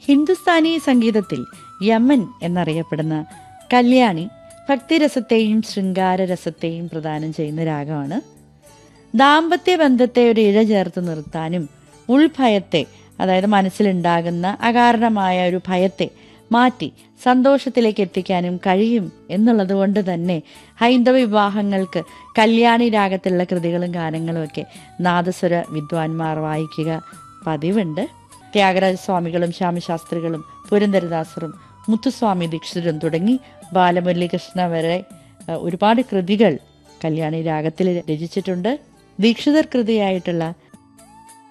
ഹിന്ദുസ്ഥാനി സംഗീതത്തിൽ യമൻ എന്നറിയപ്പെടുന്ന കല്യാണി ഭക്തിരസത്തെയും ശൃംഗാരരസത്തെയും പ്രദാനം ചെയ്യുന്ന രാഗമാണ് ദാമ്പത്യ ബന്ധത്തെ ഒരു ഇഴ ചേർത്ത് നിർത്താനും ഉൾഭയത്തെ അതായത് മനസ്സിലുണ്ടാകുന്ന അകാരണമായ ഒരു ഭയത്തെ മാറ്റി സന്തോഷത്തിലേക്ക് എത്തിക്കാനും കഴിയും എന്നുള്ളത് കൊണ്ട് തന്നെ ഹൈന്ദവ വിവാഹങ്ങൾക്ക് കല്യാണി രാഗത്തിലുള്ള കൃതികളും ഗാനങ്ങളും ഒക്കെ നാദസ്വര വിദ്വാൻമാർ വായിക്കുക പതിവുണ്ട് ത്യാഗരാജ സ്വാമികളും ശ്യാമശാസ്ത്രികളും പുരന്ദരദാസറും മുത്തുസ്വാമി ദീക്ഷിതരും തുടങ്ങി ബാലമുരളികൃഷ്ണ വരെ അഹ്, ഒരുപാട് കൃതികൾ കല്യാണി രാഗത്തിൽ രചിച്ചിട്ടുണ്ട് ദീക്ഷിതർ കൃതിയായിട്ടുള്ള